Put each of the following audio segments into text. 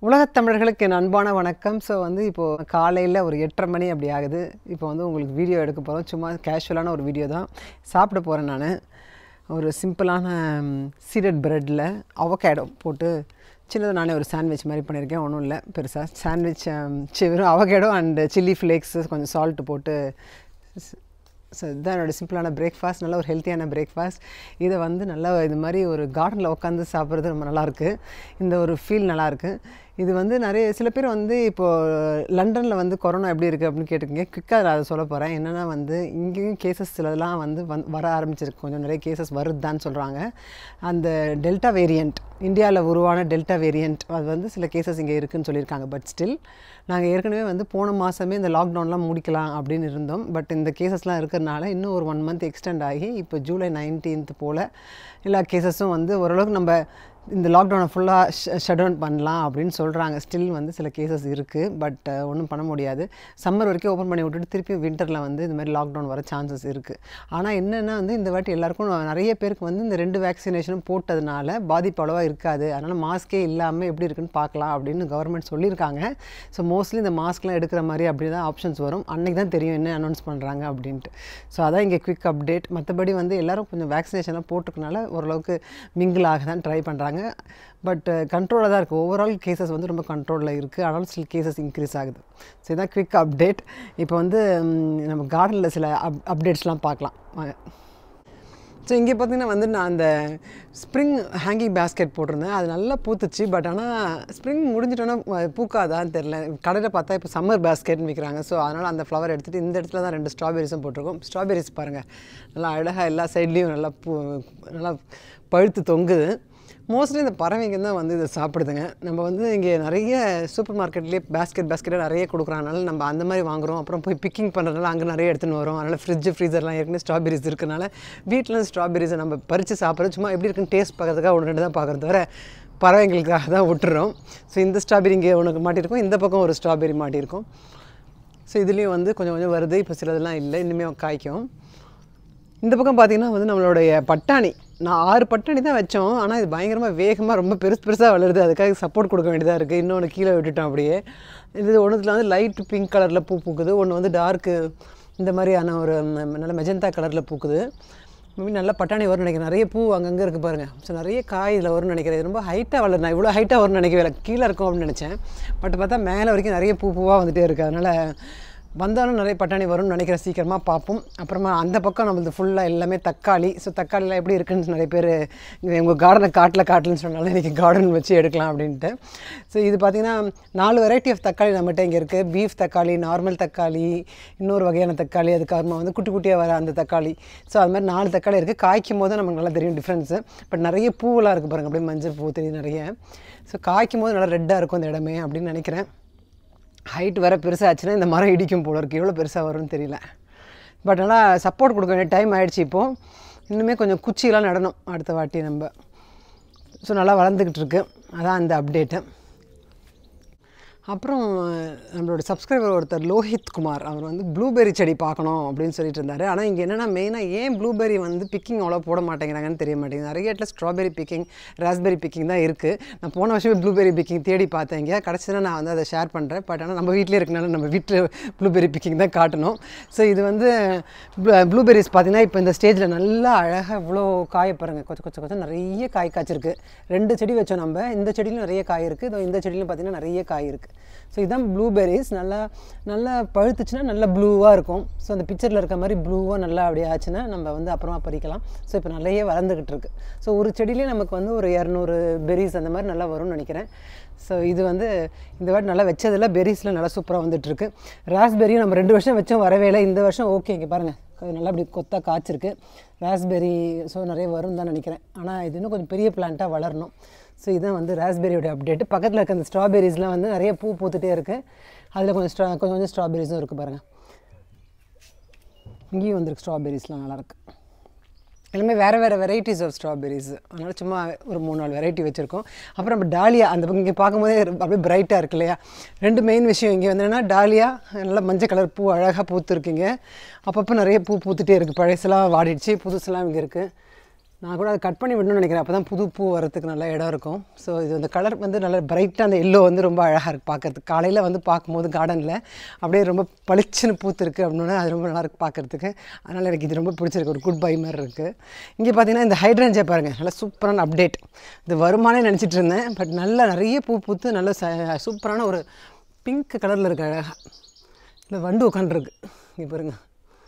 உலகத் தமிழர்களுக்கு என் அன்பான வணக்கம் ஸோ வந்து இப்போது காலையில் ஒரு எட்டரை மணி அப்படி ஆகுது இப்போ வந்து உங்களுக்கு வீடியோ எடுக்க போகிறோம் சும்மா கேஷுவலான ஒரு வீடியோ தான் சாப்பிட போகிறேன் நான் ஒரு சிம்பிளான சீடட் ப்ரெட்டில் அவகேடோ போட்டு சின்னதாக நானே ஒரு சாண்ட்விச் மாதிரி பண்ணியிருக்கேன் ஒன்றும் இல்லை பெருசாக சாண்ட்விச் வெறும் அவகேடோ அண்ட் சில்லி ஃப்ளேக்ஸு கொஞ்சம் சால்ட்டு போட்டு ஸோ இதுதான் என்னோடய சிம்பிளான பிரேக்ஃபாஸ்ட் நல்ல ஒரு ஹெல்த்தியான பிரேக்ஃபாஸ்ட் இதை வந்து நல்லா இது மாதிரி ஒரு கார்டனில் உட்காந்து சாப்பிட்றது ரொம்ப நல்லாயிருக்கு இந்த ஒரு ஃபீல் நல்லாயிருக்கு இது வந்து நிறைய சில பேர் வந்து இப்போது லண்டனில் வந்து கொரோனா எப்படி இருக்குது அப்படின்னு கேட்டுக்கோங்க குயிக்காக அதை சொல்ல போகிறேன் என்னென்னா வந்து இங்கேயும் கேசஸ் சிலதெல்லாம் வந்து வந் வர ஆரம்பிச்சிருக்கு கொஞ்சம் நிறைய கேசஸ் வருதுதான்னு சொல்கிறாங்க அந்த டெல்டா வேரியண்ட் இந்தியாவில் உருவான டெல்டா வேரியண்ட் அது வந்து சில கேசஸ் இங்கே இருக்குதுன்னு சொல்லியிருக்காங்க பட் ஸ்டில் நாங்கள் ஏற்கனவே வந்து போன மாதமே இந்த லாக்டவுன்லாம் முடிக்கலாம் அப்படின்னு இருந்தோம் பட் இந்த கேசஸ்லாம் இருக்கிறனால இன்னும் ஒரு ஒன் மந்த் எக்ஸ்டெண்ட் ஆகி இப்போ ஜூலை நைன்டீன்த் போல் எல்லா கேசஸும் வந்து ஓரளவுக்கு நம்ம இந்த லாக்டவுனை ஃபுல்லாக ஷட் டவுன் பண்ணலாம் அப்படின்னு சொல்கிறாங்க ஸ்டில் வந்து சில கேசஸ் இருக்குது பட் ஒன்றும் பண்ண முடியாது சம்மர் வரைக்கும் ஓப்பன் பண்ணி விட்டுட்டு திருப்பி வின்டரில் வந்து இந்த மாதிரி லாக்டவுன் வர சான்சஸ் இருக்குது ஆனால் என்னென்னா வந்து இந்த வாட்டி எல்லாருக்கும் நிறைய பேருக்கு வந்து இந்த ரெண்டு வேக்சினேஷனும் போட்டதுனால பாதிப்பு அவ்வளோவா இருக்காது அதனால் மாஸ்க்கே இல்லாமல் எப்படி இருக்குன்னு பார்க்கலாம் அப்படின்னு கவர்மெண்ட் சொல்லியிருக்காங்க ஸோ மோஸ்ட்லி இந்த மாஸ்க்லாம் எடுக்கிற மாதிரி அப்படி தான் ஆப்ஷன்ஸ் வரும் அன்றைக்கி தான் தெரியும் என்ன அனௌன்ஸ் பண்ணுறாங்க அப்படின்ட்டு ஸோ அதான் இங்கே குவிக் அப்டேட் மற்றபடி வந்து எல்லோரும் கொஞ்சம் வேக்சினேஷன்லாம் போட்டுக்கனால ஓரளவுக்கு மிங்கிள் ஆக தான் ட்ரை பண்ணுறாங்க பட் கண்ட்ரோலாக தான் இருக்குது ஓவரால் கேசஸ் வந்து ரொம்ப கண்ட்ரோலில் இருக்குது ஆனாலும் ஸ்டில் கேசஸ் இன்க்ரீஸ் ஆகுது ஸோ இதான் குவிக் அப்டேட் இப்போ வந்து நம்ம கார்டனில் சில அப் அப்டேட்ஸ்லாம் பார்க்கலாம் ஸோ இங்கே பார்த்தீங்கன்னா வந்து நான் அந்த ஸ்ப்ரிங் ஹேங்கிங் பேஸ்கெட் போட்டிருந்தேன் அது நல்லா பூத்துச்சு பட் ஆனால் ஸ்ப்ரிங் முடிஞ்சிட்டோன்னா பூக்காதான்னு தெரில கடையில் பார்த்தா இப்போ சம்மர் பேஸ்கெட்னு விற்கிறாங்க ஸோ அதனால் அந்த ஃப்ளவர் எடுத்துகிட்டு இந்த இடத்துல தான் ரெண்டு ஸ்ட்ராபெரிஸும் போட்டிருக்கோம் ஸ்ட்ராபெரிஸ் பாருங்கள் நல்லா அழகாக எல்லா சைட்லேயும் நல்லா பூ நல்லா பழுத்து தொங்குது மோஸ்ட்லி இந்த பறவைங்க தான் வந்து இதை சாப்பிடுதுங்க நம்ம வந்து இங்கே நிறைய சூப்பர் மார்க்கெட்லேயே பேஸ்கெட் பேஸ்கெட்டாக நிறைய கொடுக்குறனால நம்ம அந்த மாதிரி வாங்குகிறோம் அப்புறம் போய் பிக்கிங் பண்ணுறதுனால அங்கே நிறைய எடுத்துன்னு வரோம் அதனால் ஃப்ரிட்ஜ் ஃப்ரீசர்லாம் ஏற்கனவே ஸ்ட்ராபெரிஸ் இருக்கனால வீட்டில் ஸ்ட்ராபெரிஸை நம்ம பறித்து சாப்பிட்றது சும்மா எப்படி இருக்குன்னு டேஸ்ட் பார்க்கறதுக்காக ஒன்று ரெண்டு தான் பார்க்குறது தவிர பறவைங்களுக்காக தான் விட்டுறோம் ஸோ இந்த ஸ்ட்ராபெரி இங்கே உனக்கு மாட்டியிருக்கோம் இந்த பக்கம் ஒரு ஸ்ட்ராபெரி மாட்டியிருக்கோம் ஸோ இதுலேயும் வந்து கொஞ்சம் கொஞ்சம் வருது இப்போ சிலதெல்லாம் இல்லை இனிமேல் காய்க்கும் இந்த பக்கம் பார்த்திங்கன்னா வந்து நம்மளுடைய பட்டாணி நான் ஆறு பட்டாணி தான் வச்சோம் ஆனால் இது பயங்கரமாக வேகமாக ரொம்ப பெருசு பெருசாக வளருது அதுக்காக சப்போர்ட் கொடுக்க வேண்டியதாக இருக்குது இன்னொன்று கீழே விட்டுட்டோம் அப்படியே இது ஒன்றுத்தில் வந்து லைட் பிங்க் கலரில் பூ பூக்குது ஒன்று வந்து டார்க்கு இந்த மாதிரியான ஒரு நல்ல மெஜந்தா கலரில் பூக்குது மேபி நல்லா பட்டாணி வரும்னு நினைக்கிறேன் நிறைய பூ அங்கங்கே இருக்குது பாருங்கள் ஸோ நிறைய காய் இதில் வரும்னு நினைக்கிறேன் இது ரொம்ப ஹைட்டாக வளர் நான் இவ்வளோ ஹைட்டாக வரும்னு நினைக்கவே இல்லை கீழே இருக்கும் அப்படின்னு நினச்சேன் பட் பார்த்தா மேலே வரைக்கும் நிறைய பூ பூவாக வந்துகிட்டே இருக்குது அதனால் வந்தாலும் நிறைய பட்டாணி வரும்னு நினைக்கிறேன் சீக்கிரமாக பார்ப்போம் அப்புறமா அந்த பக்கம் நம்மளது ஃபுல்லாக எல்லாமே தக்காளி ஸோ தக்காளிலாம் எப்படி இருக்குன்னு நிறைய பேர் உங்கள் கார்டனை காட்டில் காட்டலன்னு சொன்னாலும் இன்றைக்கி கார்டன் வச்சு எடுக்கலாம் அப்படின்ட்டு ஸோ இது பார்த்திங்கன்னா நாலு வெரைட்டி ஆஃப் தக்காளி நம்மகிட்ட இங்கே இருக்குது பீஃப் தக்காளி நார்மல் தக்காளி இன்னொரு வகையான தக்காளி அதுக்கப்புறமா வந்து குட்டி குட்டியாக வர அந்த தக்காளி ஸோ அது மாதிரி நாலு தக்காளி இருக்குது காய்க்கும் போது நமக்கு நல்லா தெரியும் டிஃப்ரென்ஸு பட் நிறைய பூவெலாம் இருக்குது பாருங்கள் அப்படியே மஞ்சள் பூ தெரியும் நிறைய ஸோ காய்க்கும் போது நல்லா ரெட்டாக இருக்கும் அந்த இடமே அப்படின்னு நினைக்கிறேன் ஹைட் வேறு பெருசாச்சுன்னா இந்த மரம் இடிக்கும் போல இருக்குது எவ்வளோ பெருசாக வரும்னு தெரியல பட் ஆனால் சப்போர்ட் கொடுக்க வேண்டிய டைம் ஆகிடுச்சு இப்போது இன்னுமே கொஞ்சம் குச்சியெலாம் நடணும் அடுத்த வாட்டி நம்ம ஸோ நல்லா வளர்ந்துக்கிட்டு இருக்கு அதான் அந்த அப்டேட்டு அப்புறம் நம்மளோட சப்ஸ்கிரைபர் ஒருத்தர் லோஹித் குமார் அவர் வந்து ப்ளூபெரி செடி பார்க்கணும் அப்படின்னு சொல்லிட்டு இருந்தார் ஆனால் இங்கே என்னென்னா மெயினாக ஏன் ப்ளூபெரி வந்து பிக்கிங் அவ்வளோ போட மாட்டேங்கிறாங்கன்னு தெரிய மாட்டேங்குது நிறைய இடத்துல ஸ்ட்ராபெரி பிக்கிங் ராஸ்பெரி பிக்கிங் தான் இருக்குது நான் போன வருஷமே ப்ளூபெரி பிக்கிங் தேடி பார்த்தேன் இங்கே கடைசியில் நான் வந்து அதை ஷேர் பண்ணுறேன் பட் ஆனால் நம்ம வீட்டிலே இருக்கனால நம்ம வீட்டில் ப்ளூபெரி பிக்கிங் தான் காட்டணும் ஸோ இது வந்து ப்ளூபெரிஸ் பார்த்திங்கன்னா இப்போ இந்த ஸ்டேஜில் நல்லா அழகாக இவ்வளோ காய பாருங்கள் கொஞ்சம் கொஞ்சம் கொஞ்சம் நிறைய காய் காய்ச்சிருக்கு ரெண்டு செடி வச்சோம் நம்ம இந்த செடியிலும் நிறைய காய் இருக்குது இதோ இந்த செடியிலும் பார்த்திங்கன்னா நிறைய காய் இருக்குது ஸோ இதுதான் ப்ளூபெரிஸ் நல்லா நல்லா பழுத்துச்சுன்னா நல்லா ப்ளூவாக இருக்கும் ஸோ அந்த பிக்சரில் இருக்க மாதிரி ப்ளூவாக நல்லா அப்படியே ஆச்சுன்னா நம்ம வந்து அப்புறமா பறிக்கலாம் ஸோ இப்போ நிறைய வளர்ந்துக்கிட்டு இருக்கு ஸோ ஒரு செடியிலே நமக்கு வந்து ஒரு இரநூறு பெரிஸ் அந்த மாதிரி நல்லா வரும்னு நினைக்கிறேன் ஸோ இது வந்து இந்த வாட்டி நல்லா வச்சதில் பெரிஸில் நல்லா சூப்பராக வந்துட்டுருக்கு ராஸ்பெரியும் நம்ம ரெண்டு வருஷம் வச்சோம் வரவே இல்லை இந்த வருஷம் ஓகே இங்கே பாருங்கள் நல்லா அப்படி கொத்தாக காய்ச்சிருக்கு ராஸ்பெரி ஸோ நிறைய வரும் தான் நினைக்கிறேன் ஆனால் இது இன்னும் கொஞ்சம் பெரிய பிளான்ட்டாக வளரணும் ஸோ இதுதான் வந்து ராஸ்பெரியோட அப்டேட் பக்கத்தில் இருக்க அந்த ஸ்ட்ராபெரிஸ்லாம் வந்து நிறைய பூ பூத்துட்டே இருக்குது அதில் கொஞ்சம் ஸ்ட்ரா கொஞ்சம் கொஞ்சம் ஸ்ட்ராபெரிஸும் இருக்குது பாருங்கள் இங்கேயும் வந்துருக்கு ஸ்ட்ராபெரிஸ்லாம் நல்லாயிருக்கு எல்லாமே வேறு வேறு வெரைட்டிஸ் ஆஃப் ஸ்ட்ராபெரிஸ் அதனால் சும்மா ஒரு மூணு நாலு வெரைட்டி வச்சுருக்கோம் அப்புறம் நம்ம டாலியா அந்த பக்கம் இங்கே பார்க்கும்போதே அப்படியே பிரைட்டாக இருக்கு இல்லையா ரெண்டு மெயின் விஷயம் இங்கே வந்து என்னென்னா டாலியா நல்லா மஞ்சள் கலர் பூ அழகாக பூத்துருக்குங்க அப்பப்போ நிறைய பூ பூத்துட்டே இருக்குது பழசெல்லாம் வாடிடுச்சு புதுசெல்லாம் இங்கே இருக்குது நான் கூட அதை கட் பண்ணி விடணும்னு நினைக்கிறேன் அப்போ தான் புது பூ வரதுக்கு நல்ல இடம் இருக்கும் ஸோ இது அந்த கலர் வந்து நல்ல பிரைட்டாக அந்த எல்லோ வந்து ரொம்ப அழகாக இருக்குது பார்க்கறதுக்கு காலையில் வந்து பார்க்கும்போது கார்டனில் அப்படியே ரொம்ப பளிச்சுன்னு பூத்துருக்கு அப்படின்னா அது ரொம்ப நல்லா இருக்கு பார்க்கறதுக்கு அதனால் எனக்கு இது ரொம்ப பிடிச்சிருக்கு ஒரு குட் பை மாதிரி இருக்குது இங்கே பார்த்தீங்கன்னா இந்த ஹைட்ரன்ஜே பாருங்கள் நல்லா சூப்பரான அப்டேட் இது வருமானே நினச்சிட்டு இருந்தேன் பட் நல்ல நிறைய பூ பூத்து நல்ல ச சூப்பரான ஒரு பிங்க் கலரில் இருக்கு அழகாக இல்லை வண்டு உட்காந்துருக்கு இங்கே பாருங்கள்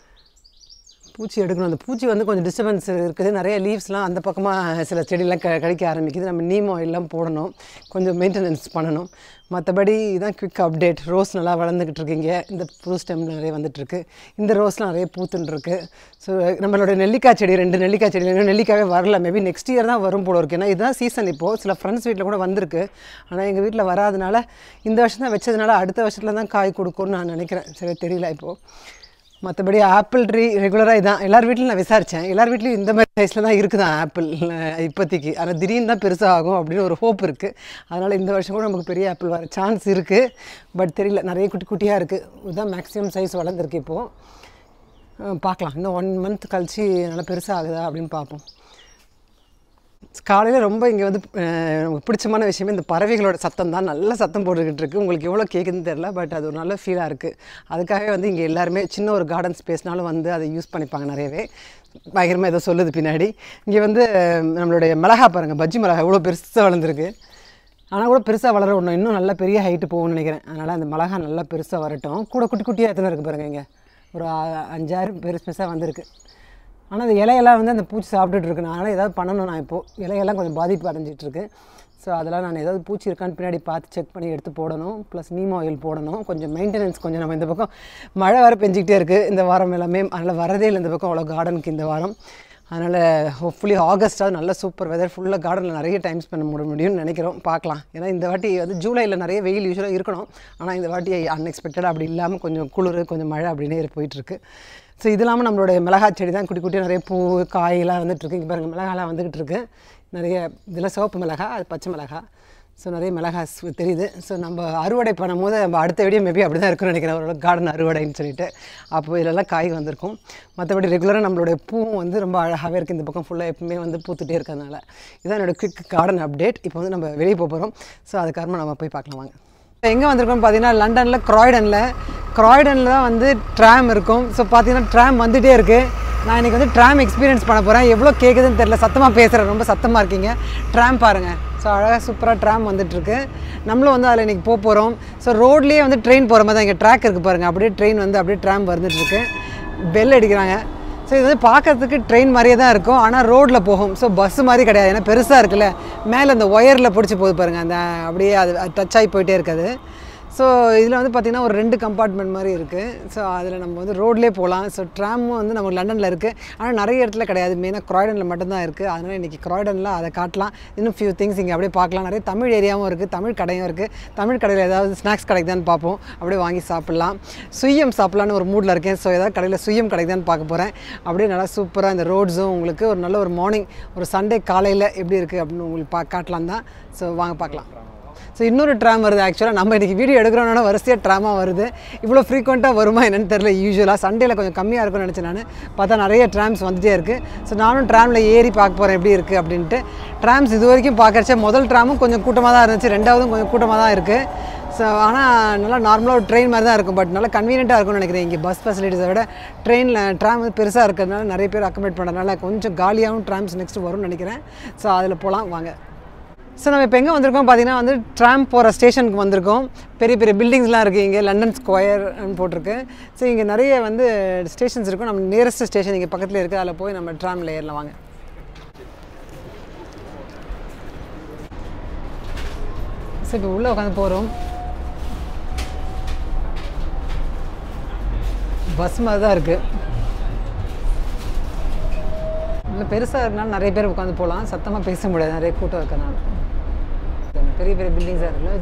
பூச்சி எடுக்கணும் அந்த பூச்சி வந்து கொஞ்சம் டிஸ்டர்பன்ஸ் இருக்குது நிறைய லீவ்ஸ்லாம் அந்த பக்கமாக சில செடியெலாம் க கடிக்க ஆரம்பிக்குது நம்ம நீம் எல்லாம் போடணும் கொஞ்சம் மெயின்டெனன்ஸ் பண்ணணும் மற்றபடி இதான் குவிக் அப்டேட் ரோஸ் நல்லா வளர்ந்துக்கிட்டு இருக்கீங்க இந்த புது ஸ்டெம்ல நிறைய வந்துட்டுருக்கு இந்த ரோஸ்லாம் நிறைய பூத்துன்ருக்கு ஸோ நம்மளோட நெல்லிக்காய் செடி ரெண்டு நெல்லிக்காய் செடி இன்னும் நெல்லிக்காவே வரல மேபி நெக்ஸ்ட் இயர் தான் வரும் போல இருக்கு ஏன்னா இதுதான் சீசன் இப்போது சில ஃப்ரெண்ட்ஸ் வீட்டில் கூட வந்திருக்கு ஆனால் எங்கள் வீட்டில் வராதனால இந்த வருஷம் தான் வச்சதுனால அடுத்த வருஷத்தில் தான் காய் கொடுக்கும்னு நான் நினைக்கிறேன் சரி தெரியல இப்போது மற்றபடி ஆப்பிள் ட்ரீ ரெகுலராக இதான் எல்லார் வீட்லையும் நான் விசாரித்தேன் எல்லார் வீட்லையும் இந்த மாதிரி சைஸில் தான் இருக்குதான் ஆப்பிள் அஹ் இப்போதைக்கு ஆனால் திடீர்னு தான் பெருசாக ஆகும் அப்படின்னு ஒரு ஹோப் இருக்குது அதனால் இந்த வருஷம் கூட நமக்கு பெரிய ஆப்பிள் வர சான்ஸ் இருக்குது பட் தெரியல நிறைய குட்டி குட்டியாக இருக்குது இதுதான் மேக்ஸிமம் சைஸ் வளர்ந்துருக்கு இப்போது பார்க்கலாம் இன்னும் ஒன் மந்த் கழிச்சு நல்லா பெருசாக ஆகுதா அப்படின்னு பார்ப்போம் காலையில் ரொம்ப இங்கே வந்து அஹ், நமக்கு பிடிச்சமான விஷயமே இந்த பறவைகளோட சத்தம் தான் நல்ல சத்தம் போட்டுக்கிட்டு இருக்கு உங்களுக்கு எவ்வளோ கேட்குதுன்னு தெரில பட் அது ஒரு நல்ல ஃபீலாக இருக்குது அதுக்காகவே வந்து இங்கே எல்லாருமே சின்ன ஒரு கார்டன் ஸ்பேஸ்னாலும் வந்து அதை யூஸ் பண்ணிப்பாங்க நிறையவே பயங்கரமாக ஏதோ சொல்லுது பின்னாடி இங்கே வந்து அஹ், நம்மளுடைய மிளகா பாருங்கள் பஜ்ஜி மிளகா எவ்வளோ பெருசாக வளர்ந்துருக்கு ஆனால் கூட பெருசாக வளர விடணும் இன்னும் நல்ல பெரிய ஹைட்டு போகும்னு நினைக்கிறேன் அதனால் அந்த மிளகா நல்லா பெருசாக வரட்டும் கூட குட்டி குட்டியாக எத்தனை இருக்குது பாருங்க இங்கே ஒரு ஆ- அஞ்சாறு பெருசு பெருசாக வந்திருக்கு ஆனால் அந்த இலையெல்லாம் வந்து அந்த பூச்சி சாப்பிட்டுட்டு இருக்கு அதனால் ஏதாவது பண்ணணும் நான் இப்போது இலையெல்லாம் கொஞ்சம் பாதிப்பு அடைஞ்சிட்டு இருக்கு ஸோ அதெல்லாம் நான் ஏதாவது பூச்சி இருக்கான்னு பின்னாடி பார்த்து செக் பண்ணி எடுத்து போடணும் ப்ளஸ் நீம் ஆயில் போடணும் கொஞ்சம் மெயின்டெனன்ஸ் கொஞ்சம் நம்ம இந்த பக்கம் மழை வர பெஞ்சிக்கிட்டே இருக்குது இந்த வாரம் எல்லாமே அதனால் வரதே இல்லை இந்த பக்கம் அவ்வளோ கார்டனுக்கு இந்த வாரம் அதனால் ஹோப்ஃபுல்லி ஆகஸ்ட்டாக நல்ல சூப்பர் வெதர் ஃபுல்லாக கார்டனில் நிறைய டைம் ஸ்பெண்ட் பண்ண முடியும்னு நினைக்கிறோம் பார்க்கலாம் ஏன்னா இந்த வாட்டி வந்து ஜூலையில் நிறைய வெயில் யூஸ்வலாக இருக்கணும் ஆனால் இந்த வாட்டி அன்எக்ஸ்பெக்டடாக அப்படி இல்லாமல் கொஞ்சம் குளிர் கொஞ்சம் மழை அப்படின்னே போயிட்டுருக்கு ஸோ இது இல்லாமல் நம்மளுடைய மிளகாய் செடி தான் குட்டி குட்டி நிறைய பூ காயெல்லாம் வந்துட்டுருக்கு இங்கே பாருங்கள் மிளகாலாம் வந்துக்கிட்டு இருக்கு நிறைய இதில் சிவப்பு மிளகாய் அது பச்சை மிளகாய் ஸோ நிறைய மிளகாய் சு- தெரியுது ஸோ நம்ம அறுவடை பண்ணும்போது நம்ம அடுத்த வீடியோ மேபி அப்படி தான் இருக்கும்னு நினைக்கிறேன் ஒரு கார்டன் அறுவடைன்னு சொல்லிட்டு அப்போ இதெல்லாம் காய் வந்திருக்கும் மற்றபடி ரெகுலராக நம்மளுடைய பூவும் வந்து ரொம்ப அழகாகவே இருக்குது இந்த பக்கம் ஃபுல்லாக எப்பவுமே வந்து பூத்துட்டே இருக்கிறதுனால இதுதான் என்னோட குவிக் கார்டன் அப்டேட் இப்போ வந்து நம்ம வெளியே போக போகிறோம் ஸோ அதுக்காரமாக நம்ம போய் பார்க்கலாம் வாங்க எங்கே வந்திருக்கோம் பார்த்தீங்கன்னா லண்டனில் க்ராய்டனில் க்ராய்டனில் தான் வந்து ட்ராம் இருக்கும் ஸோ பார்த்தீங்கன்னா ட்ராம் வந்துகிட்டே இருக்குது நான் இன்றைக்கி வந்து ட்ராம் எக்ஸ்பீரியன்ஸ் பண்ண போகிறேன் எவ்வளோ கேட்குதுன்னு தெரில சத்தமாக பேசுகிறேன் ரொம்ப சத்தமாக இருக்கீங்க ட்ராம் பாருங்கள் ஸோ அழகாக சூப்பராக ட்ராம் வந்துட்டுருக்கு நம்மளும் வந்து அதில் இன்றைக்கி போக போகிறோம் ஸோ ரோட்லேயே வந்து ட்ரெயின் போகிற மாதிரி தான் இங்கே ட்ராக் இருக்குது பாருங்கள் அப்படியே ட்ரெயின் வந்து அப்படியே ட்ராம் வந்துட்டுருக்கு பெல் அடிக்கிறாங்க ஸோ இது வந்து பார்க்கறதுக்கு ட்ரெயின் மாதிரியே தான் இருக்கும் ஆனால் ரோட்டில் போகும் ஸோ பஸ் மாதிரி கிடையாது ஏன்னா பெருசாக இருக்குல்ல மேலே அந்த ஒயரில் பிடிச்சி போகுது பாருங்கள் அந்த அப்படியே அது டச் ஆகி போயிட்டே இருக்காது ஸோ இதில் வந்து பார்த்திங்கன்னா ஒரு ரெண்டு கம்பார்ட்மெண்ட் மாதிரி இருக்குது ஸோ அதில் நம்ம வந்து ரோட்லேயே போகலாம் ஸோ ட்ராமும் வந்து நமக்கு லண்டனில் இருக்குது ஆனால் நிறைய இடத்துல கிடையாது மெயினாக க்ராய்டனில் மட்டும்தான் இருக்குது அதனால் இன்றைக்கி க்ராய்டனில் அதை காட்டலாம் இன்னும் ஃபியூ திங்ஸ் இங்கே அப்படியே பார்க்கலாம் நிறைய தமிழ் ஏரியாவும் இருக்குது தமிழ் கடையும் இருக்குது தமிழ் கடையில் ஏதாவது ஸ்நாக்ஸ் கிடைக்குதான்னு பார்ப்போம் அப்படியே வாங்கி சாப்பிட்லாம் சுயம் சாப்பிட்லான்னு ஒரு மூடில் இருக்கேன் ஸோ ஏதாவது கடையில் சுயம் கிடைக்குதான்னு பார்க்க போகிறேன் அப்படியே நல்லா சூப்பராக இந்த ரோட்ஸும் உங்களுக்கு ஒரு நல்ல ஒரு மார்னிங் ஒரு சண்டே காலையில் எப்படி இருக்குது அப்படின்னு உங்களுக்கு பா காட்டலாம் தான் ஸோ வாங்க பார்க்கலாம் ஸோ இன்னொரு ட்ராம் வருது ஆக்சுவலாக நம்ம இன்றைக்கி வீடியோ எடுக்கிறோன்னா வரிசையாக ட்ராமா வருது இவ்வளோ ஃப்ரீக்வெண்ட்டாக வருமா என்னன்னு தெரில யூஸ்வலாக சண்டேல கொஞ்சம் கம்மியாக இருக்கும்னு நினச்சேன் நான் பார்த்தா நிறைய ட்ராம்ஸ் வந்துட்டே இருக்குது ஸோ நானும் ட்ராமில் ஏறி பார்க்க போகிறேன் எப்படி இருக்குது அப்படின்ட்டு ட்ராம்ஸ் இது வரைக்கும் பார்க்கறச்ச முதல் ட்ராமும் கொஞ்சம் கூட்டமாக தான் இருந்துச்சு ரெண்டாவதும் கொஞ்சம் கூட்டமாக தான் இருக்குது ஸோ ஆனால் நல்லா நார்மலாக ஒரு ட்ரெயின் மாதிரி தான் இருக்கும் பட் நல்லா கன்வீனியண்ட்டாக இருக்கும்னு நினைக்கிறேன் இங்கே பஸ் ஃபெசிலிட்டிஸை விட ட்ரெயினில் ட்ராம் வந்து பெருசாக இருக்கிறதுனால நிறைய பேர் அக்கமடேட் பண்ணுறதுனால கொஞ்சம் காலியாகவும் ட்ராம்ஸ் நெக்ஸ்ட் வரும்னு நினைக்கிறேன் ஸோ அதில் போகலாம் வாங்க ஸோ நம்ம இப்போ எங்கே வந்திருக்கோம் பார்த்தீங்கன்னா வந்து ட்ராம் போகிற ஸ்டேஷனுக்கு வந்திருக்கோம் பெரிய பெரிய பில்டிங்ஸ்லாம் இருக்குது இங்கே லண்டன் ஸ்கொயர் போட்டிருக்கு ஸோ இங்கே நிறைய வந்து ஸ்டேஷன்ஸ் இருக்கும் நம்ம நியரஸ்ட் ஸ்டேஷன் இங்கே பக்கத்தில் இருக்குது அதில் போய் நம்ம ட்ராமில் ஏறலாம் வாங்க ஸோ இப்போ உள்ளே உட்காந்து போகிறோம் பஸ் மாதிரி தான் இருக்குது நல்ல பெருசாக இருக்கனால நிறைய பேர் உட்காந்து போகலாம் சத்தமாக பேச முடியாது நிறைய கூட்டம் இருக்கனால பெரிய பெரிய பில்டிங்ஸாக இருக்குல்ல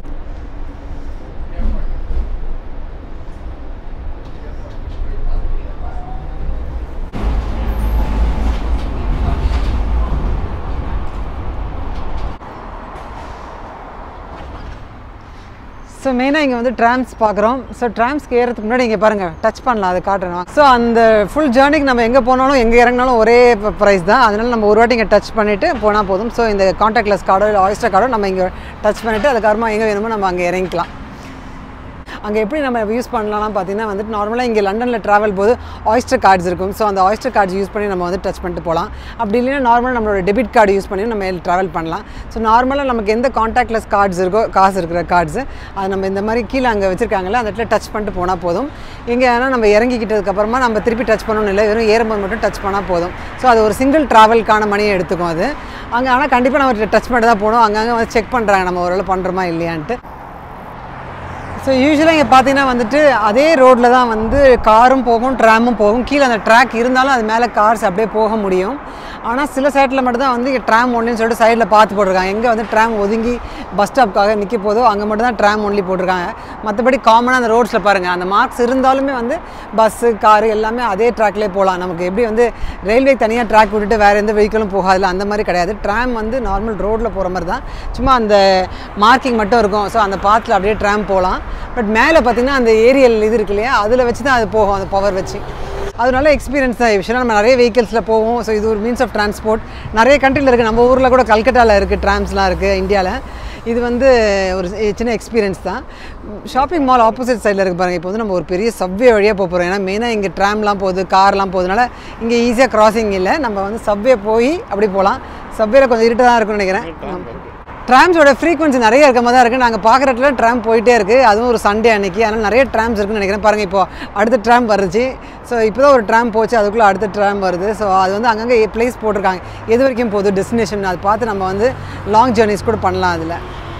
ஸோ மெயினாக இங்கே வந்து ட்ராம்ஸ் பார்க்குறோம் ஸோ ட்ராம்ஸ்க்கு ஏறதுக்கு முன்னாடி இங்கே பாருங்கள் டச் பண்ணலாம் அது காட்டணும் ஸோ அந்த ஃபுல் ஜேர்னிக்கு நம்ம எங்கே போனாலும் எங்கே இறங்கினாலும் ஒரே ப்ரைஸ் தான் அதனால நம்ம ஒரு வாட்டி இங்கே டச் பண்ணிவிட்டு போனால் போதும் ஸோ இந்த காண்டாக்ட்லெஸ் கார்டோ இல்லை ஆயிஸ்டர் கார்டோ நம்ம இங்கே டச் பண்ணிவிட்டு அதுக்கப்புறமா எங்கே வேணுமோ நம்ம அங்கே இறங்கிக்கலாம் அங்கே எப்படி நம்ம யூஸ் பண்ணலாம் பார்த்தீங்கன்னா வந்துட்டு நார்மலாக இங்கே லண்டனில் ட்ராவல் போது ஆயிஸ்டர் கார்ட்ஸ் இருக்கும் ஸோ அந்த ஆயிஸ்டர் கார்ட்ஸ் யூஸ் பண்ணி நம்ம வந்து டச் பண்ணிட்டு போகலாம் அப்படி இல்லைன்னா நார்மலாக நம்மளோட டெபிட் கார்டு யூஸ் பண்ணி நம்ம ட்ராவல் பண்ணலாம் ஸோ நார்மலாக நமக்கு எந்த காண்டாக்ட்லெஸ் கார்ட்ஸ் இருக்கோ காசு இருக்கிற கார்ட்ஸு அது நம்ம இந்த மாதிரி கீழே அங்கே வச்சுருக்காங்களே அந்த இடத்துல டச் பண்ணிட்டு போனால் போதும் இங்கே ஆனால் நம்ம இறங்கிக்கிட்டதுக்கப்புறமா நம்ம திருப்பி டச் பண்ணணும் இல்லை வெறும் ஏறும்போது மட்டும் டச் பண்ணால் போதும் ஸோ அது ஒரு சிங்கிள் ட்ராவல்க்கான மணியை எடுத்துக்கும் அது அங்கே ஆனால் கண்டிப்பாக நம்ம டச் பண்ணிட்டு தான் போகணும் அங்கங்கே வந்து செக் பண்ணுறாங்க நம்ம ஓரளவு பண்ணுறோமா இல்லையான்ட்டு ஸோ யூஸ்வலாக இங்கே பார்த்தீங்கன்னா வந்துட்டு அதே ரோட்டில் தான் வந்து காரும் போகும் ட்ராமும் போகும் கீழே அந்த ட்ராக் இருந்தாலும் அது மேலே கார்ஸ் அப்படியே போக முடியும் ஆனால் சில சைட்டில் மட்டும் தான் வந்து ட்ராம் ஒன்லின்னு சொல்லிட்டு சைடில் பார்த்து போட்டிருக்காங்க எங்கே வந்து ட்ராம் ஒதுங்கி பஸ் ஸ்டாப்க்காக நிற்க போதோ அங்கே மட்டும் தான் ட்ராம் ஒன்லி போட்டிருக்காங்க மற்றபடி காமனாக அந்த ரோட்ஸில் பாருங்கள் அந்த மார்க்ஸ் இருந்தாலுமே வந்து பஸ்ஸு காரு எல்லாமே அதே ட்ராக்லேயே போகலாம் நமக்கு எப்படி வந்து ரயில்வே தனியாக ட்ராக் விட்டுட்டு வேறு எந்த வெஹிக்கிளும் போகாதுல அந்த மாதிரி கிடையாது ட்ராம் வந்து நார்மல் ரோட்டில் போகிற மாதிரி தான் சும்மா அந்த மார்க்கிங் மட்டும் இருக்கும் ஸோ அந்த பாத்தில் அப்படியே ட்ராம் போகலாம் பட் மேலே பார்த்தீங்கன்னா அந்த ஏரியல் இது இருக்கு இல்லையா அதில் வச்சு தான் அது போகும் அந்த பவர் வச்சு அதனால எக்ஸ்பீரியன்ஸ் தான் விஷயம் நம்ம நிறைய வெஹிக்கிள்ஸில் போவோம் ஸோ இது ஒரு மீன்ஸ் ஆஃப் டிரான்ஸ்போர்ட் நிறைய கண்ட்ரியில் இருக்குது நம்ம ஊரில் கூட கல்கட்டாவில் இருக்குது ட்ராம்ஸ்லாம் இருக்குது இந்தியாவில் இது வந்து ஒரு சின்ன எக்ஸ்பீரியன்ஸ் தான் ஷாப்பிங் மால் ஆப்போசிட் சைடில் இருக்கு பாருங்கள் இப்போ வந்து நம்ம ஒரு பெரிய சப்வே வழியாக போக போகிறோம் ஏன்னா மெயினாக இங்கே ட்ராம்லாம் போகுது கார்லாம் போகுதுனால இங்கே ஈஸியாக கிராசிங் இல்லை நம்ம வந்து சப்வே போய் அப்படி போகலாம் சப்வேல கொஞ்சம் இருட்டாக தான் இருக்கும்னு நினைக்கிறேன் ட்ராம்ஸோட ஃப்ரீக்வன்சி நிறைய இருக்க மாதிரி தான் இருக்குது நாங்கள் பார்க்குற இடத்துல ட்ராம் போயிட்டே இருக்குது அதுவும் ஒரு சண்டே அன்னைக்கு அதனால் நிறைய ட்ராம்ஸ் இருக்குன்னு நினைக்கிறேன் பாருங்கள் இப்போ அடுத்த ட்ராம் வருச்சு ஸோ இப்போ தான் ஒரு ட்ராம் போச்சு அதுக்குள்ளே அடுத்த ட்ராம் வருது ஸோ அது வந்து அங்கங்கே பிளேஸ் போட்டிருக்காங்க எது வரைக்கும் போகுது டெஸ்டினேஷன் அதை பார்த்து நம்ம வந்து லாங் ஜேர்னிஸ் கூட பண்ணலாம் அதில்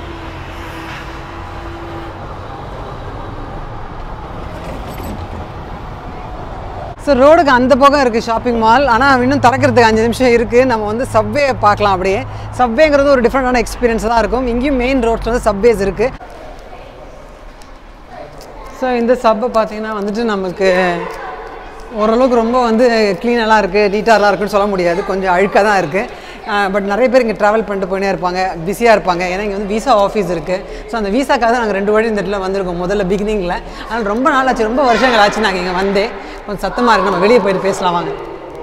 ஸோ ரோடுக்கு அந்த பக்கம் இருக்குது ஷாப்பிங் மால் ஆனால் இன்னும் திறக்கிறதுக்கு அஞ்சு நிமிஷம் இருக்குது நம்ம வந்து சப்வே பார்க்கலாம் அப்படியே சப்வேங்கிறது ஒரு டிஃப்ரெண்டான எக்ஸ்பீரியன்ஸ் தான் இருக்கும் இங்கேயும் மெயின் ரோட்ஸ் வந்து சப்வேஸ் இருக்குது ஸோ இந்த சப்பை பார்த்தீங்கன்னா வந்துட்டு நமக்கு ஓரளவுக்கு ரொம்ப வந்து க்ளீனெல்லாம் இருக்குது நீட்டாலாம் இருக்குன்னு சொல்ல முடியாது கொஞ்சம் அழுக்காக தான் இருக்குது பட் நிறைய பேர் இங்கே ட்ராவல் பண்ணிட்டு போயினே இருப்பாங்க பிஸியாக இருப்பாங்க ஏன்னா இங்கே வந்து விசா ஆஃபீஸ் இருக்குது ஸோ அந்த விசாக்காக தான் நாங்கள் ரெண்டு வாட்டி இந்த இடத்துல வந்திருக்கோம் முதல்ல பிகினிங்கில் அதனால் ரொம்ப நாள் ஆச்சு ரொம்ப வருஷங்கள் ஆச்சு நாங்கள் இங்கே வந்தே கொஞ்சம் சத்தமாக இருக்குது நம்ம வெளியே போயிட்டு பேசலாம் வாங்க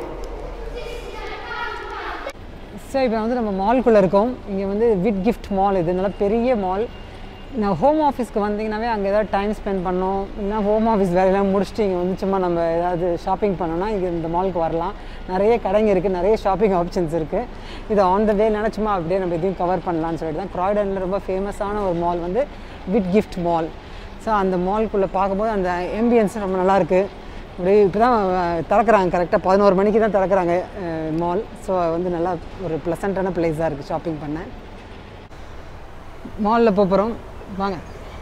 ஸோ இப்போ வந்து நம்ம மால்குள்ளே இருக்கோம் இங்கே வந்து விட் கிஃப்ட் மால் இது நல்லா பெரிய மால் நான் ஹோம் ஆஃபீஸ்க்கு வந்தீங்கன்னாவே அங்கே ஏதாவது டைம் ஸ்பெண்ட் பண்ணோம் இல்லைனா ஹோம் ஆஃபீஸ் வேலையெல்லாம் முடிச்சுட்டு இங்கே வந்து சும்மா நம்ம ஏதாவது ஷாப்பிங் பண்ணோம்னா இங்கே இந்த மாலுக்கு வரலாம் நிறைய கடைங்க இருக்குது நிறைய ஷாப்பிங் ஆப்ஷன்ஸ் இருக்குது இது ஆன் த வேனால சும்மா அப்படியே நம்ம இதையும் கவர் பண்ணலாம்னு சொல்லிட்டு தான் க்ராய்டனில் ரொம்ப ஃபேமஸான ஒரு மால் வந்து விட் கிஃப்ட் மால் ஸோ அந்த மால்குள்ளே பார்க்கும்போது அந்த எம்பியன்ஸ் ரொம்ப நல்லாயிருக்கு அப்படியே இப்போ தான் திறக்கிறாங்க கரெக்டாக பதினோரு மணிக்கு தான் திறக்கிறாங்க மால் ஸோ வந்து நல்லா ஒரு ப்ளசண்ட்டான பிளேஸாக இருக்குது ஷாப்பிங் பண்ண மாலில் போகிறோம் வாங்க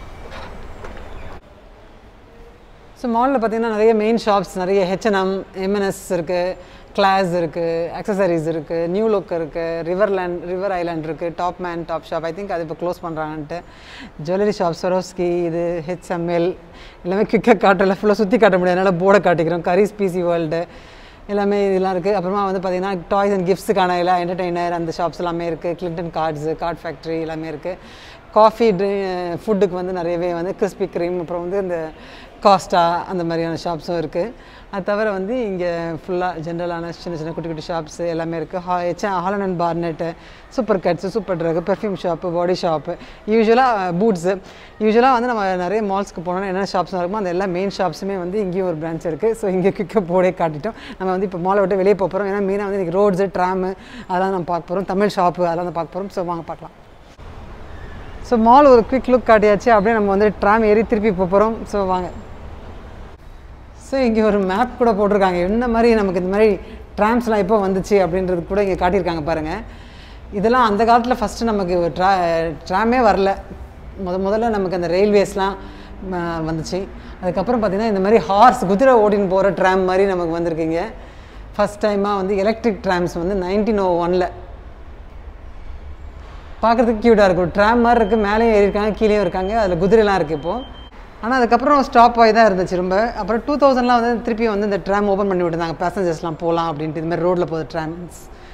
ஸோ மாலில் பார்த்தீங்கன்னா நிறைய மெயின் ஷாப்ஸ் நிறைய ஹெச்என்எம் எம்என்எஸ் இருக்குது கிளாஸ் இருக்குது அக்சசரிஸ் இருக்குது நியூ லுக் இருக்குது ரிவர்லேண்ட் ரிவர் ஐலாண்ட் இருக்குது Top Man Top Shop I think அது இப்போ க்ளோஸ் பண்ணுறாங்கன்ட்டு ஜுவல்லரி ஷாப் சரோஸ்கி இது ஹெச்எம்எல் எல்லாமே குயிக்காக காட்டல ஃபுல்லாக சுற்றி காட்ட முடியாது அதனால் போர்டை காட்டிக்கிறோம் கரீஸ் பிசி வேர்ல்டு எல்லாமே இதெல்லாம் இருக்குது அப்புறமா வந்து பார்த்திங்கன்னா டாய்ஸ் அண்ட் கிஃப்ட்ஸுக்கான எல்லா என்டர்டெய்னர் அந்த ஷாப்ஸ் எல்லாமே இருக்குது கிளின்டன் கார்ட்ஸு கார்ட் ஃபேக்ட்ரி எல்லாமே இருக்குது காஃபி ஃபுட்டுக்கு வந்து நிறையவே வந்து கிறிஸ்பி க்ரீம் அப்புறம் வந்து இந்த காஸ்டா அந்த மாதிரியான ஷாப்ஸும் இருக்குது அது தவிர வந்து இங்கே ஃபுல்லாக ஜென்ரலான சின்ன சின்ன குட்டி குட்டி ஷாப்ஸ் எல்லாமே இருக்குது ஹா ஹெச் Holland and Barrett Supercuts Superdrug Perfume Shop Body Shop யூஸ்வலாக பூட்ஸு யூஸ்வலாக வந்து நம்ம நிறைய மால்ஸ்க்கு போனோம்னா என்னென்ன ஷாப்ஸ் இருக்குமோ அந்த எல்லா மெயின் ஷாப்ஸுமே வந்து இங்கேயும் ஒரு பிரான்ச் இருக்குது ஸோ இங்கே குயிக்காக போடே காட்டிட்டோம் நம்ம வந்து இப்போ மாலை விட்டு வெளியே போகிறோம் ஏன்னா மெயினாக வந்து இன்றைக்கி ரோட்ஸு ட்ராமு அதெல்லாம் நம்ம பார்க்க போகிறோம் தமிழ் ஷாப்பு அதெல்லாம் நம்ம பார்க்க போகிறோம் ஸோ வாங்க பார்க்கலாம் ஸோ மால் ஒரு குயிக் லுக் காட்டியாச்சு அப்படியே நம்ம வந்து ட்ராம் ஏறி திருப்பி போகிறோம் ஸோ வாங்க ஸோ இங்கே ஒரு மேப் கூட போட்டிருக்காங்க என்ன மாதிரி நமக்கு இந்த மாதிரி ட்ராம்ஸ்லாம் எப்போ வந்துச்சு அப்படின்றது கூட இங்கே காட்டியிருக்காங்க பாருங்கள் இதெல்லாம் அந்த காலத்தில் ஃபஸ்ட்டு நமக்கு ட்ரா ட்ராமே வரல முத முதல்ல நமக்கு அந்த ரயில்வேஸ்லாம் வந்துச்சு அதுக்கப்புறம் பார்த்திங்கன்னா இந்த மாதிரி ஹார்ஸ் குதிரை ஓடின்னு போகிற ட்ராம் மாதிரி நமக்கு வந்திருக்கீங்க ஃபஸ்ட் டைமாக வந்து எலக்ட்ரிக் ட்ராம்ஸ் வந்து நைன்டீன் ஓ ஒனில் பார்க்குறதுக்கு க்யூட்டாக இருக்கும் ட்ராம் மாதிரி இருக்குது மேலேயும் ஏறியிருக்காங்க கீழேயும் இருக்காங்க அதில் குதிரைலாம் இருக்குது இப்போது ஆனால் அதுக்கப்புறம் ஸ்டாப் ஆகி தான் இருந்துச்சு ரொம்ப அப்புறம் டூ தௌசண்ட்லாம் வந்து திருப்பி வந்து இந்த ட்ராம் ஓப்பன் பண்ணி விட்டுருந்தாங்க பேசஞ்சர்ஸ்லாம் போகலாம் அப்படின்ட்டு இது மாதிரி ரோட்டில் போகுது ட்ராம்ஸ்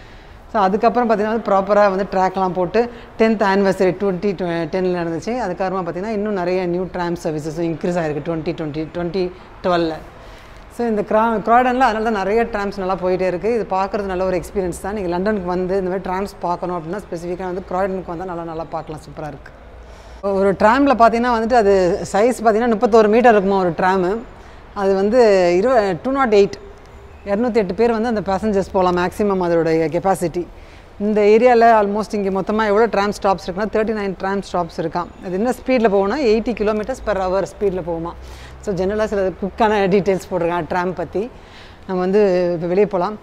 ஸோ அதுக்கப்புறம் பார்த்தீங்கன்னா வந்து ப்ராப்பராக வந்து ட்ராக்லாம் போட்டு டென்த் ஆனிவர்சரி டுவெண்ட்டி டென்னில் நடந்துச்சு அதுக்கப்புறமா பார்த்தீங்கன்னா இன்னும் நிறைய நியூ ட்ராம் சர்வீசஸும் இன்க்ரீஸ் ஆகிருக்கு டுவெண்ட்டி டுவெண்ட்டி டுவெண்ட்டி டுவெலில் ஸோ இந்த க்ரா க்ராடனில் அதனால தான் நிறைய ட்ராம்ஸ் நல்லா போயிட்டே இருக்குது இது பார்க்குறது நல்ல ஒரு எக்ஸ்பீரியன்ஸ் தான் நீங்கள் லண்டனுக்கு வந்து இந்த மாதிரி ட்ராம்ஸ் பார்க்கணும் அப்படின்னா ஸ்பெசிஃபிக்காக வந்து க்ராடனுக்கு வந்தால் நல்லா நல்லா பார்க்கலாம் சூப்பராக இருக்குது ஒரு ட்ராமில் பார்த்தீங்கன்னா வந்துட்டு அது சைஸ் பார்த்தீங்கன்னா முப்பத்தோரு மீட்டர் இருக்குமா ஒரு ட்ராமு அது வந்து இரு டூ நாட் எயிட் இரநூத்தி எட்டு பேர் வந்து அந்த பேசஞ்சர்ஸ் போகலாம் மேக்ஸிமம் அதோடைய கெப்பாசிட்டி இந்த ஏரியாவில் ஆல்மோஸ்ட் இங்கே மொத்தமாக எவ்வளோ ட்ராம் ஸ்டாப்ஸ் இருக்குன்னா தேர்ட்டி நைன் ட்ராம் ஸ்டாப்ஸ் இருக்கான் அது என்ன ஸ்பீடில் போகும்னா எயிட்டி கிலோமீட்டர்ஸ் பெர் ஹவர் ஸ்பீடில் போகுமா ஸோ ஜென்ரலாக சில குக்கான டீட்டெயில்ஸ் போட்டிருக்காங்க ட்ராம் பற்றி நம்ம வந்து இப்போ வெளியே போகலாம்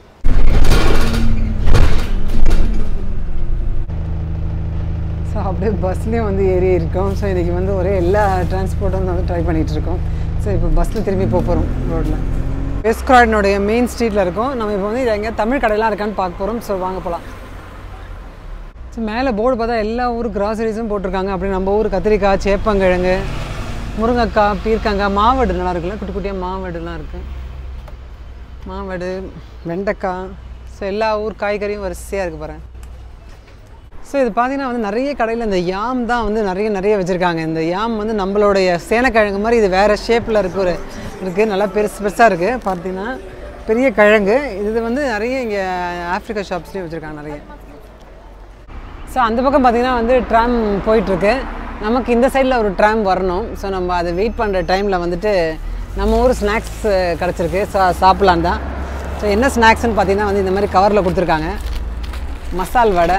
ஸோ அப்படியே பஸ்லேயும் வந்து ஏறி இருக்கோம் ஸோ இன்றைக்கி வந்து ஒரே எல்லா டிரான்ஸ்போர்ட்டும் வந்து ட்ரை பண்ணிகிட்டு இருக்கோம் ஸோ இப்போ பஸ்ஸில் திரும்பி போக போகிறோம் ரோட்டில் வெஸ்ட் கிராடனுடைய மெயின் ஸ்ட்ரீட்டில் இருக்கோம் நம்ம இப்போ வந்து இது எங்கே தமிழ் கடையெல்லாம் இருக்கான்னு பார்க்க போகிறோம் ஸோ வாங்க போகலாம் ஸோ மேலே போர்டு பார்த்தா எல்லா ஊர் கிராசரிஸும் போட்டிருக்காங்க அப்படி நம்ம ஊர் கத்திரிக்காய் சேப்பங்கிழங்கு முருங்கைக்காய் பீர்க்கங்காய் மாவடு நல்லா இருக்குல்ல குட்டி குட்டியாக மாவடுலாம் இருக்குது மாவடு வெண்டைக்காய் ஸோ எல்லா ஊர் காய்கறியும் வரிசையாக இருக்குது பாருங்கள் ஸோ இது பார்த்தீங்கன்னா வந்து நிறைய கடையில் இந்த யாம் தான் வந்து நிறைய நிறைய வச்சுருக்காங்க இந்த யாம் வந்து நம்மளுடைய சேனக்கிழங்கு மாதிரி இது வேறு ஷேப்பில் இருக்கு ஒரு இருக்குது நல்லா பெருசு பெருசாக இருக்குது பார்த்தீங்கன்னா பெரிய கிழங்கு இது வந்து நிறைய இங்கே ஆஃப்ரிக்கா ஷாப்ஸ்லேயும் வச்சுருக்காங்க நிறைய ஸோ அந்த பக்கம் பார்த்தீங்கன்னா வந்து ட்ராம் போயிட்டுருக்கு நமக்கு இந்த சைடில் ஒரு ட்ராம் வரணும் ஸோ நம்ம அதை வெயிட் பண்ணுற டைமில் வந்துட்டு நம்ம ஊர் ஸ்நாக்ஸ் கிடச்சிருக்கு ஸோ சாப்பிட்லான் தான் ஸோ என்ன ஸ்நாக்ஸ்னு பார்த்தீங்கன்னா வந்து இந்த மாதிரி கவரில் கொடுத்துருக்காங்க மசால் வடை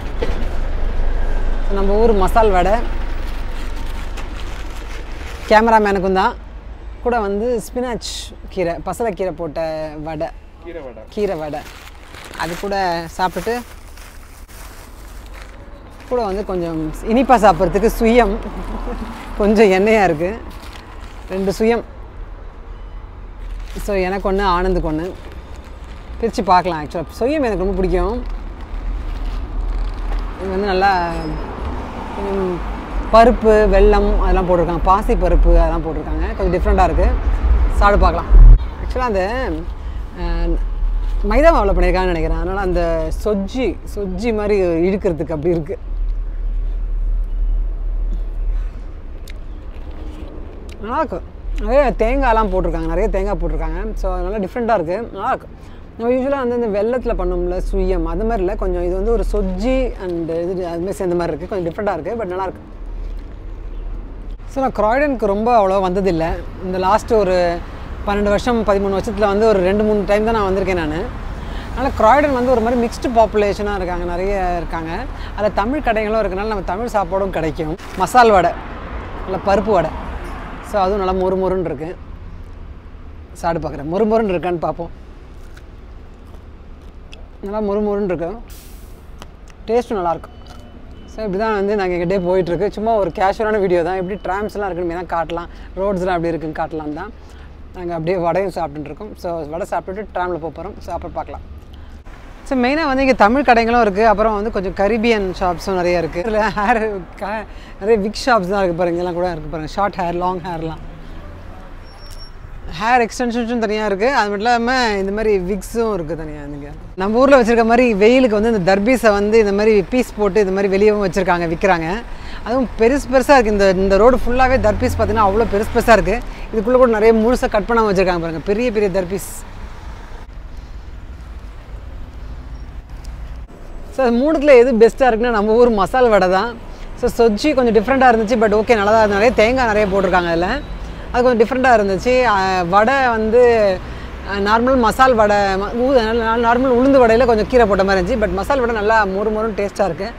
நம்ம ஊர் மசால் வடை கேமராமேனுக்கும் தான் கூட வந்து ஸ்பினாச் கீரை பசலைக்கீரை போட்ட வடை கீரை வடை கீரை வடை அது கூட சாப்பிட்டுட்டு கூட வந்து கொஞ்சம் இனிப்பாக சாப்பிட்றதுக்கு சுயம் கொஞ்சம் எண்ணெயாக இருக்குது ரெண்டு சுயம் ஸோ எனக்கு ஒன்று ஆனந்துக்கு ஒன்று பிரித்து பார்க்கலாம் ஆக்சுவலாக சுயம் எனக்கு ரொம்ப பிடிக்கும் இது வந்து நல்லா கொஞ்சம் பருப்பு வெல்லம் அதெல்லாம் போட்டிருக்காங்க பாசி பருப்பு அதெல்லாம் போட்டிருக்காங்க கொஞ்சம் டிஃப்ரெண்ட்டாக இருக்குது சாப்பிட்டு பார்க்கலாம் ஆக்சுவலாக அந்த அஹ், மைதா மாவில் பண்ணியிருக்காங்கன்னு நினைக்கிறேன் அதனால் அந்த சொஜ்ஜி சொஜ்ஜி மாதிரி இழுக்கிறதுக்கு அப்படி இருக்குது நல்லாயிருக்கு நிறைய தேங்காய்லாம் போட்டிருக்காங்க நிறைய தேங்காய் போட்டிருக்காங்க ஸோ நல்லா டிஃப்ரெண்ட்டாக இருக்குது நல்லாயிருக்கு நம்ம யூஸ்வலாக வந்து இந்த வெள்ளத்தில் பண்ணோம்ல சுயம் அது மாதிரி இல்லை கொஞ்சம் இது வந்து ஒரு சொஜ்ஜி அண்ட் இது அதுமாதிரி சேர்ந்த மாதிரி இருக்குது கொஞ்சம் டிஃப்ரெண்ட்டாக இருக்குது பட் நல்லாயிருக்கு ஸோ நான் க்ராய்டனுக்கு ரொம்ப அவ்வளோ வந்ததில்லை இந்த லாஸ்ட்டு ஒரு பன்னெண்டு வருஷம் பதிமூணு வருஷத்தில் வந்து ஒரு ரெண்டு மூணு டைம் தான் நான் வந்திருக்கேன் நான் அதனால் க்ராய்டன் வந்து ஒரு மாதிரி மிக்ஸ்டு பாப்புலேஷனாக இருக்காங்க நிறைய இருக்காங்க அதில் தமிழ் கடைகளும் இருக்கனால நம்ம தமிழ் சாப்பாடும் கிடைக்கும் மசால் வடை நல்ல பருப்பு வடை ஸோ அதுவும் நல்லா மொறு மொறுன்னு இருக்கு சாப்பிட்டு பார்க்குறேன் மொறு மொறுன்னு இருக்கான்னு பார்ப்போம் நல்லா மொறு மொறுன்னு இருக்கு டேஸ்ட்டும் நல்லாயிருக்கும் ஸோ இப்படி தான் வந்து நாங்கள் எங்கிட்டே போயிட்டுருக்கு சும்மா ஒரு கேஷுவலான வீடியோ தான் எப்படி ட்ராம்ஸ்லாம் இருக்குன்னு தான் காட்டலாம் ரோட்ஸ்லாம் அப்படி இருக்குன்னு காட்டலாம் தான் நாங்கள் அப்படியே வடையும் சாப்பிட்டுட்டு இருக்கோம் ஸோ வடை சாப்பிட்டுட்டு ட்ராமில் போக போகிறோம் ஸோ அப்புறம் பார்க்கலாம் ஸோ மெயினாக வந்து இங்கே தமிழ் கடைகளும் இருக்குது அப்புறம் வந்து கொஞ்சம் கரிபியன் ஷாப்ஸும் நிறைய இருக்குது இதில் ஹேர் நிறைய விக் ஷாப்ஸ் தான் இருக்குது பாருங்க எல்லாம் கூட இருக்குது பாருங்கள் ஷார்ட் ஹேர் லாங் ஹேர்லாம் ஹேர் எக்ஸ்டென்ஷன்ஸும் தனியாக இருக்குது அது மட்டும் இல்லாமல் இந்த மாதிரி விக்ஸும் இருக்குது தனியாக இங்கே நம்ம ஊரில் வச்சுருக்க மாதிரி வெயிலுக்கு வந்து இந்த தர்பீஸை வந்து இந்த மாதிரி பீஸ் போட்டு இந்த மாதிரி வெளியவும் வச்சுருக்காங்க விற்கிறாங்க அதுவும் பெருசு பெருசாக இருக்குது இந்த இந்த ரோடு ஃபுல்லாகவே தர்பீஸ் பார்த்தீங்கன்னா அவ்வளோ பெருசு பெருசாக இருக்குது இதுக்குள்ளே கூட நிறைய முழுசாக கட் பண்ணாமல் வச்சுருக்காங்க பாருங்கள் பெரிய பெரிய தர்பீஸ் ஸோ அது மூணுத்தில் எது பெஸ்ட்டாக இருக்குன்னா நம்ம ஊர் மசால் வடை தான் ஸோ சொஜ்ஜி கொஞ்சம் டிஃப்ரெண்ட்டாக இருந்துச்சு பட் ஓகே நல்லா தான் நிறைய தேங்காய் நிறைய போட்டிருக்காங்க அதில் அது கொஞ்சம் டிஃப்ரெண்ட்டாக இருந்துச்சு அஹ் வடை வந்து நார்மல் மசால் வடை நார்மல் உளுந்து வடையில் கொஞ்சம் கீரை போட்ட மாதிரி இருந்துச்சு பட் மசால் வடை நல்லா மொறு மொறுன்னு டேஸ்ட்டாக இருக்குது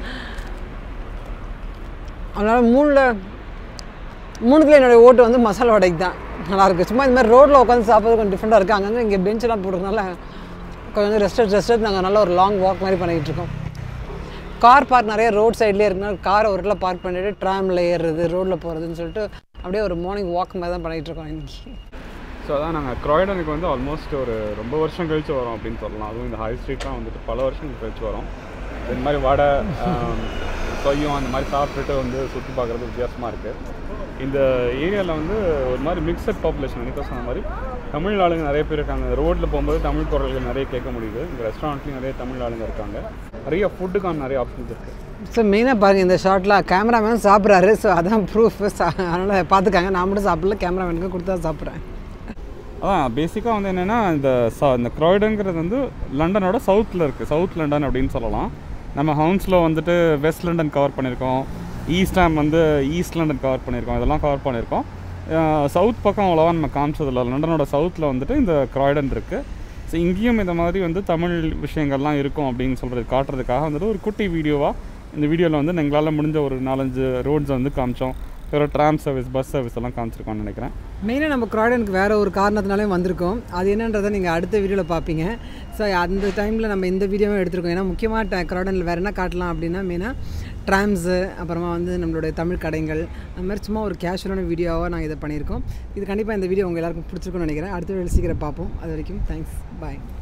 அதனால் மூணில் மூணுத்துல என்னுடைய ஓட்டு வந்து மசாலா வடைக்கு தான் நல்லாயிருக்கு சும்மா இந்த மாதிரி ரோட்டில் உட்காந்து சாப்பிட்றது கொஞ்சம் டிஃப்ரெண்ட்டாக இருக்குது அங்கங்கே இங்கே பெஞ்செல்லாம் போட்டுருக்கனால கொஞ்சம் வந்து ரெஸ்ட் எடுத்து ரெஸ்ட் எடுத்து நாங்கள் நல்ல ஒரு லாங் வாக் மாதிரி பண்ணிகிட்டு இருக்கோம் கார் பார்க் நிறைய ரோட் சைட்லேயே இருக்குனால காரை ஒரு இடத்துல பார்க் பண்ணிட்டு ட்ராமில் ஏறுறது ரோட்டில் போகிறதுன்னு சொல்லிட்டு அப்படியே ஒரு மார்னிங் வாக் மாதிரி தான் பண்ணிகிட்டு இருக்கோம் இன்றைக்கி ஸோ அதான் நாங்கள் க்ராய்டனுக்கு வந்து ஆல்மோஸ்ட் ஒரு ரொம்ப வருஷம் கழிச்சு வரோம் அப்படின்னு சொல்லலாம் அதுவும் இந்த ஹை ஸ்ட்ரீட்லாம் வந்துட்டு பல வருஷம் கழிச்சு வரோம் இந்த மாதிரி வடை கொய்யும் அந்த மாதிரி சாப்பிட்டுட்டு வந்து சுற்றி பார்க்குறது வித்தியாசமாக இருக்குது இந்த ஏரியாவில் வந்து ஒரு மாதிரி மிக்சட் பாப்புலேஷன் எனக்கு சொன்ன மாதிரி தமிழ் ஆளுங்க நிறைய பேர் இருக்காங்க ரோட்டில் போகும்போது தமிழ் குரல்கள் நிறைய கேட்க முடியுது இந்த ரெஸ்டாரண்ட்லேயும் நிறைய தமிழ் ஆளுங்க இருக்காங்க நிறைய ஃபுட்டுக்கான நிறைய ஆப்ஷன்ஸ் இருக்குது ஸோ மெயினாக பாருங்கள் இந்த ஷார்ட்டில் கேமராமேன் சாப்பிட்றாரு ஸோ அதான் ப்ரூஃப் அதனால் பார்த்துக்காங்க நான் மட்டும் சாப்பிடல கேமராமேனுக்கு கொடுத்தா சாப்பிட்றேன் அதான் பேசிக்காக வந்து என்னென்னா இந்த ச இந்த க்ராய்டனுங்கிறது வந்து லண்டனோட சவுத்தில் இருக்குது சவுத் லண்டன் அப்படின்னு சொல்லலாம் நம்ம ஹவுன்ஸில் வந்துட்டு வெஸ்ட் லண்டன் கவர் பண்ணியிருக்கோம் ஈஸ்ட் ஹாம் வந்து ஈஸ்ட் லண்டன் கவர் பண்ணியிருக்கோம் இதெல்லாம் கவர் பண்ணியிருக்கோம் சவுத் பக்கம் அவ்வளோவா நம்ம காமிச்சதில்ல லண்டனோட சவுத்தில் வந்துட்டு இந்த க்ராய்டன் இருக்குது ஸோ இங்கேயும் இந்த மாதிரி வந்து தமிழ் விஷயங்கள்லாம் இருக்கும் அப்படின்னு சொல்கிறது காட்டுறதுக்காக வந்துட்டு ஒரு குட்டி வீடியோவாக இந்த வீடியோவில் வந்து எங்களால் முடிஞ்ச ஒரு நாலஞ்சு ரோட்ஸ் வந்து காமிச்சோம் வேறு ட்ராம் சர்வீஸ் பஸ் சர்வீஸ் எல்லாம் காமிச்சிருக்கோம்னு நினைக்கிறேன் மெயினாக நம்ம க்ராய்டனுக்கு வேறு ஒரு காரணத்தினாலே வந்திருக்கோம் அது என்னன்றதை நீங்கள் அடுத்த வீடியோவில் பார்ப்பீங்க ஸோ அந்த டைமில் நம்ம இந்த வீடியோவும் எடுத்திருக்கோம் ஏன்னா முக்கியமாக க்ராய்டனில் வேறு என்ன காட்டலாம் அப்படின்னா மெயினாக ட்ராம்ஸு அப்புறமா வந்து நம்மளுடைய தமிழ் கடைகள் அந்த மாதிரி சும்மா ஒரு கேஷுவலான வீடியோவாக நாங்கள் இதை பண்ணியிருக்கோம் இது கண்டிப்பாக இந்த வீடியோ உங்கள் எல்லாருக்கும் பிடிச்சிருக்கும்னு நினைக்கிறேன் அடுத்த வீடியோ சீக்கிரம் பார்ப்போம் அது வரைக்கும் தேங்க்ஸ் பாய்